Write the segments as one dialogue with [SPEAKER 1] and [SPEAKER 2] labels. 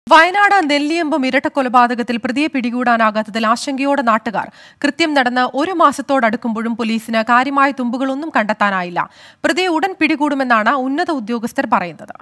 [SPEAKER 1] വയനാട് നെല്ലിയമ്പം ഇരട്ടക്കൊലപാതകത്തിൽ പ്രതിയെ പിടികൂടാനാകാത്തതിൽ ആശങ്കയോടെ നാട്ടുകാർ കൃത്യം നടന്ന് ഒരു മാസത്തോടടുക്കുമ്പോഴും പോലീസിന് കാര്യമായ തുമ്പുകളൊന്നും കണ്ടെത്താനായില്ല പ്രതിയെ ഉടൻ പിടികൂടുമെന്നാണ് ഉന്നത ഉദ്യോഗസ്ഥർ പറയുന്നത്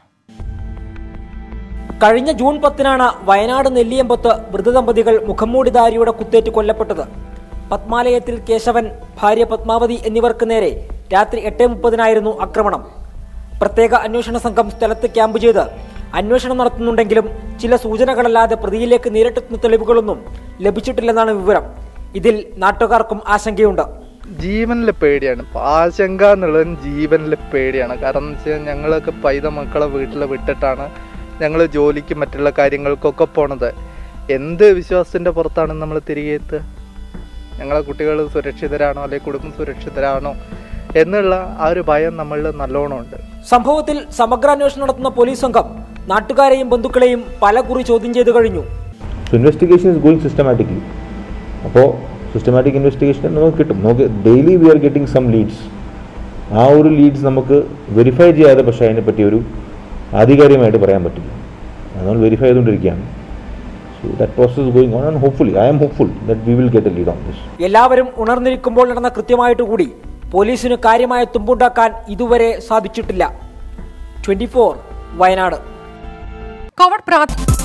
[SPEAKER 2] കഴിഞ്ഞ ജൂൺ പത്തിനാണ് വയനാട് നെല്ലിയമ്പത്ത് വൃദ്ധദമ്പതികൾ മുഖംമൂടിധാരിയുടെ കുത്തേറ്റ് കൊല്ലപ്പെട്ടത് പത്മാലയത്തിൽ കേശവൻ ഭാര്യ പത്മാവതി എന്നിവർക്ക് നേരെ രാത്രി എട്ട് മുപ്പതിനായിരുന്നു ആക്രമണം പ്രത്യേക അന്വേഷണ സംഘം സ്ഥലത്ത് ക്യാമ്പ് ചെയ്ത് അന്വേഷണം നടത്തുന്നുണ്ടെങ്കിലും ചില സൂചനകളല്ലാതെ പ്രതിയിലേക്ക് നേരിട്ടെത്തുന്ന തെളിവുകളൊന്നും ലഭിച്ചിട്ടില്ലെന്നാണ് വിവരം ഇതിൽ നാട്ടുകാർക്കും ആശങ്കയുണ്ട്
[SPEAKER 3] ജീവനിലെ പേടിയാണ് ഇപ്പൊ ആശങ്ക എന്നുള്ളത് ജീവനിലെ പേടിയാണ് കാരണം എന്ന് വെച്ചാൽ ഞങ്ങളൊക്കെ പൈത മക്കളെ വീട്ടിൽ വിട്ടിട്ടാണ് ഞങ്ങൾ ജോലിക്ക് മറ്റുള്ള കാര്യങ്ങൾക്കൊക്കെ പോണത് എന്ത് വിശ്വാസത്തിന്റെ പുറത്താണ് നമ്മൾ തിരികെ എത്തുക ഞങ്ങളെ കുട്ടികൾ സുരക്ഷിതരാണോ അല്ലെങ്കിൽ കുടുംബം സുരക്ഷിതരാണോ എന്നുള്ള ആ ഒരു ഭയം നമ്മളിൽ നല്ലോണം ഉണ്ട്
[SPEAKER 2] സംഭവത്തിൽ സമഗ്ര അന്വേഷണം നടത്തുന്ന പോലീസ് സംഘം നാട്ടുകാരെയും ബന്ധുക്കളെയും പല കുറി ചോദ്യം ചെയ്തു കഴിഞ്ഞു
[SPEAKER 4] so investigation is going systematically അപ്പോൾ സിസ്റ്റമാറ്റിക് ഇൻവെസ്റ്റിഗേഷൻ നമുക്ക് കിട്ടും നമുക്ക് daily we are getting some leads ആ ഒരു ലീഡ്സ് നമുക്ക് വെരിഫൈ ചെയ്യാതെ പക്ഷേ അതിനെപ്പറ്റി ഒരു ആധികാരികമായിട്ട് പറയാൻ പറ്റില്ല അത് നമ്മൾ വെരിഫൈ ചെയ്തുകൊണ്ടിരിക്കുകയാണ് so that process going on and hopefully I am hopeful that we will get a lead on this
[SPEAKER 2] എല്ലാവരും ഉണർന്നിരിക്കുമ്പോൾ നടന്ന കൃത്യമായിട്ട് കൂടി പോലീസിന് കാര്യമായ തുമ്പുണ്ടാക്കാൻ ഇതുവരെ സാധിച്ചിട്ടില്ല ട്വന്റി വയനാട്
[SPEAKER 1] കോവിഡ് പ്രാ